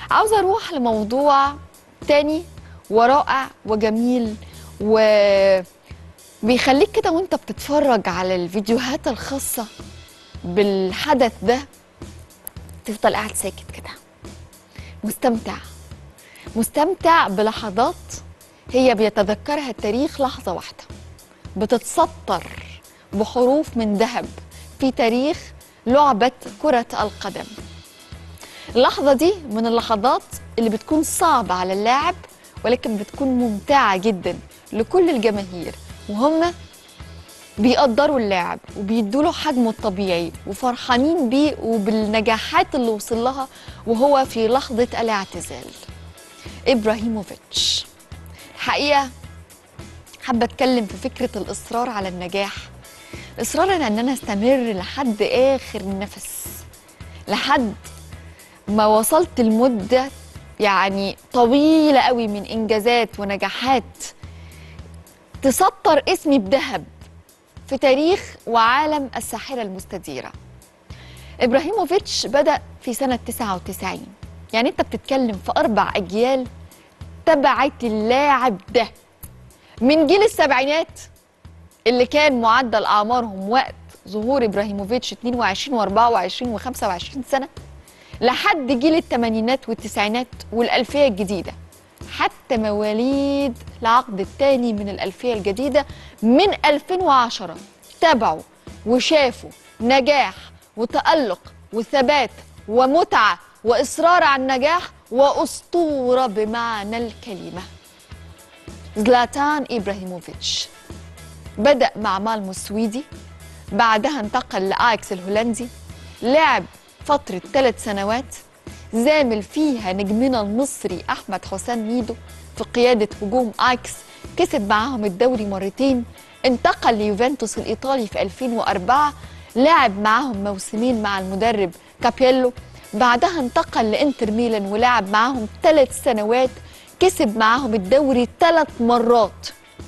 عاوزه اروح لموضوع تاني ورائع وجميل و بيخليك كده وانت بتتفرج على الفيديوهات الخاصه بالحدث ده تفضل قاعد ساكت كده مستمتع مستمتع بلحظات هي بيتذكرها التاريخ لحظه واحده بتتسطر بحروف من ذهب في تاريخ لعبه كره القدم اللحظة دي من اللحظات اللي بتكون صعبة على اللاعب ولكن بتكون ممتعة جدا لكل الجماهير وهم بيقدروا اللاعب وبيدوا له حجمه الطبيعي وفرحانين بيه وبالنجاحات اللي وصل لها وهو في لحظة الاعتزال إبراهيموفيتش الحقيقة حابة أتكلم في فكرة الإصرار على النجاح الإصرار على أن أنا أستمر لحد آخر نفس لحد ما وصلت لمدة يعني طويلة قوي من إنجازات ونجاحات تسطر اسمي بذهب في تاريخ وعالم الساحرة المستديرة إبراهيموفيتش بدأ في سنة 99 يعني أنت بتتكلم في أربع أجيال تبعت اللاعب ده من جيل السبعينات اللي كان معدل أعمارهم وقت ظهور إبراهيموفيتش 22 و24 و25 سنة لحد جيل الثمانينات والتسعينات والألفية الجديدة حتى مواليد العقد الثاني من الألفية الجديدة من 2010 تابعوا وشافوا نجاح وتألق وثبات ومتعة وإصرار على النجاح وأسطورة بمعنى الكلمة زلاتان إبراهيموفيتش بدأ مع مالمو السويدي بعدها انتقل لآيكس الهولندي لعب فترة ثلاث سنوات زامل فيها نجمنا المصري أحمد حسام ميدو في قيادة هجوم آيكس كسب معاهم الدوري مرتين انتقل ليوفنتوس الإيطالي في 2004 لعب معاهم موسمين مع المدرب كابيلو بعدها انتقل لإنتر ميلان ولعب معاهم ثلاث سنوات كسب معاهم الدوري ثلاث مرات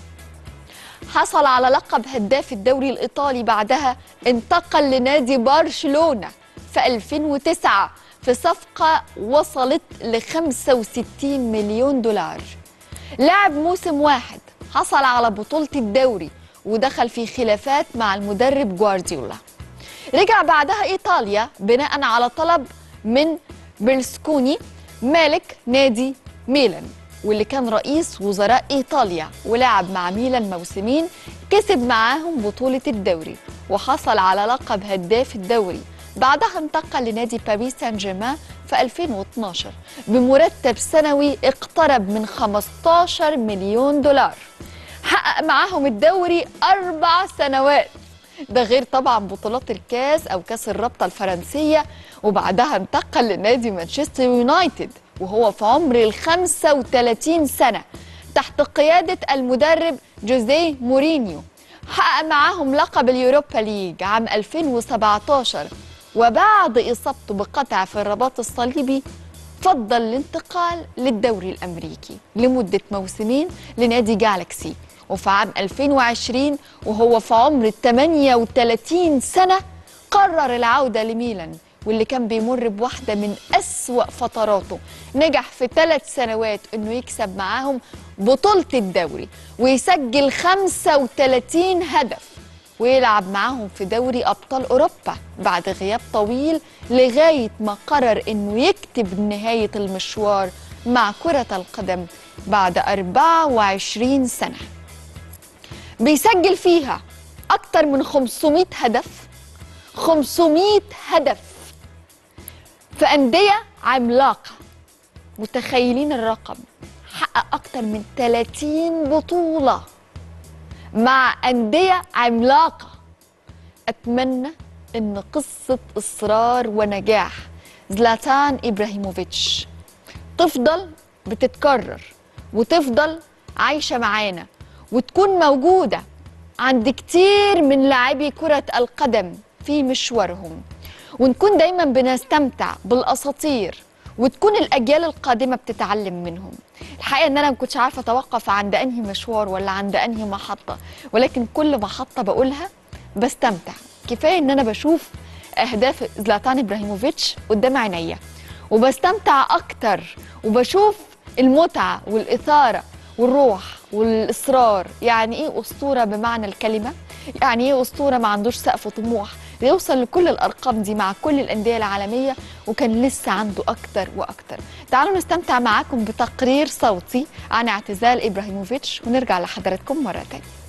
حصل على لقب هداف الدوري الإيطالي بعدها انتقل لنادي برشلونة في 2009 في صفقة وصلت ل 65 مليون دولار لعب موسم واحد حصل على بطولة الدوري ودخل في خلافات مع المدرب جوارديولا رجع بعدها إيطاليا بناء على طلب من بيرسكوني مالك نادي ميلان واللي كان رئيس وزراء إيطاليا ولعب مع ميلان موسمين كسب معاهم بطولة الدوري وحصل على لقب هداف الدوري بعدها انتقل لنادي باريس سان جيرمان في 2012 بمرتب سنوي اقترب من 15 مليون دولار حقق معاهم الدوري أربع سنوات ده غير طبعا بطولات الكاس أو كاس الرابطة الفرنسية وبعدها انتقل لنادي مانشستر يونايتد وهو في عمر ال 35 سنة تحت قيادة المدرب جوزيه مورينيو حقق معاهم لقب اليوروبا ليج عام 2017 وبعد إصابته بقطع في الرباط الصليبي فضل الانتقال للدوري الأمريكي لمدة موسمين لنادي جالكسي وفي عام 2020 وهو في عمر 38 سنة قرر العودة لميلان واللي كان بيمر بواحدة من أسوأ فتراته نجح في ثلاث سنوات أنه يكسب معاهم بطولة الدوري ويسجل 35 هدف ويلعب معاهم في دوري أبطال أوروبا بعد غياب طويل لغاية ما قرر أنه يكتب نهاية المشوار مع كرة القدم بعد 24 سنة بيسجل فيها أكتر من 500 هدف 500 هدف في أندية عملاقة متخيلين الرقم حقق أكتر من 30 بطولة مع أندية عملاقة أتمنى إن قصة إصرار ونجاح زلاتان إبراهيموفيتش تفضل بتتكرر وتفضل عايشة معانا وتكون موجودة عند كتير من لاعبي كرة القدم في مشوارهم ونكون دايما بنستمتع بالأساطير وتكون الأجيال القادمة بتتعلم منهم الحقيقة إن أنا ما كنتش عارفة أتوقف عند أنهي مشوار ولا عند أنهي محطة ولكن كل محطة بقولها بستمتع كفاية إن أنا بشوف أهداف زلاتان إبراهيموفيتش قدام عينيا وبستمتع اكتر وبشوف المتعه والاثاره والروح والاصرار يعني ايه اسطوره بمعنى الكلمه يعني ايه اسطوره ما عندوش سقف طموح يوصل لكل الارقام دي مع كل الانديه العالميه وكان لسه عنده اكتر واكتر تعالوا نستمتع معاكم بتقرير صوتي عن اعتزال ابراهيموفيتش ونرجع لحضراتكم مره تانية